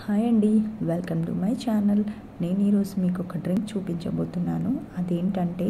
hi అండి welcome to my channel నేను ఈరోజు మీకు ఒక డ్రింక్ చూపించబోతున్నాను అదేంటంటే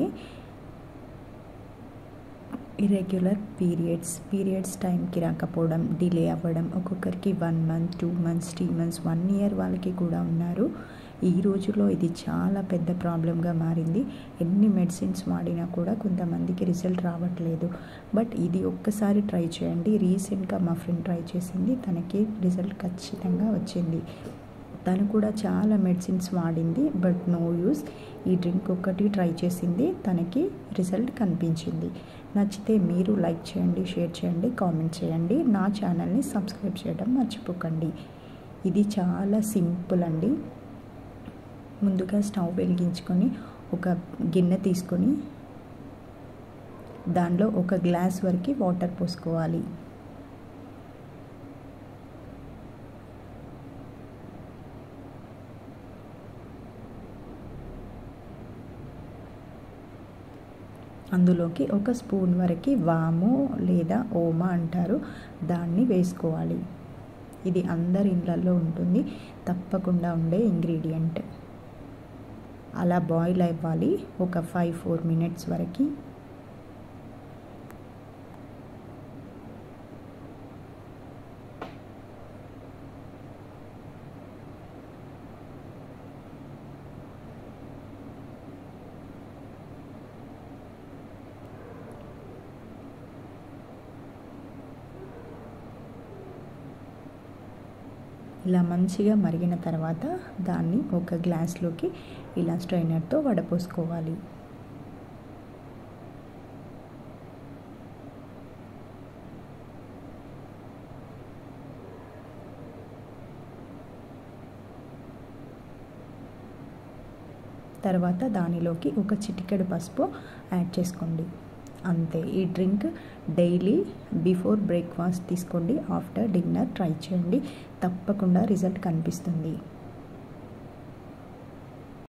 ఇర్రెగ్యులర్ పీరియడ్స్ పీరియడ్స్ టైంకి రాకపోవడం డిలే అవ్వడం ఒక్కొక్కరికి one month two months three months one year వాళ్ళకి కూడా ఉన్నారు ఈ రోజుల్లో ఇది చాలా పెద్ద ప్రాబ్లంగా మారింది ఎన్ని మెడిసిన్స్ వాడినా కూడా కొంతమందికి రిజల్ట్ రావట్లేదు బట్ ఇది ఒక్కసారి ట్రై చేయండి రీసెంట్గా మా ఫ్రెండ్ ట్రై చేసింది తనకి రిజల్ట్ ఖచ్చితంగా వచ్చింది తను కూడా చాలా మెడిసిన్స్ వాడింది బట్ నో యూస్ ఈ డ్రింక్ ఒక్కటి ట్రై చేసింది తనకి రిజల్ట్ కనిపించింది నచ్చితే మీరు లైక్ చేయండి షేర్ చేయండి కామెంట్ చేయండి నా ఛానల్ని సబ్స్క్రైబ్ చేయడం మర్చిపోకండి ఇది చాలా సింపుల్ అండి ముందుగా స్టవ్ వెలిగించుకొని ఒక గిన్నె తీసుకొని దానిలో ఒక గ్లాస్ వరకు వాటర్ పోసుకోవాలి అందులోకి ఒక స్పూన్ వరకు వాము లేదా ఓమా అంటారు దాన్ని వేసుకోవాలి ఇది అందరి ఇళ్ళల్లో ఉంటుంది తప్పకుండా ఉండే ఇంగ్రీడియంట్ అలా బాయిల్ అవ్వాలి ఒక ఫైవ్ ఫోర్ మినిట్స్ వరకు ఇలా మంచిగా మరిగిన తర్వాత దాన్ని ఒక గ్లాస్లోకి ఇలా స్ట్రైనర్తో వడపోసుకోవాలి తర్వాత దానిలోకి ఒక చిటికెడు పసుపు యాడ్ చేసుకోండి అంతే ఈ డ్రింక్ డైలీ బిఫోర్ బ్రేక్ఫాస్ట్ తీసుకోండి ఆఫ్టర్ డిన్నర్ ట్రై చేయండి తప్పకుండా రిజల్ట్ కనిపిస్తుంది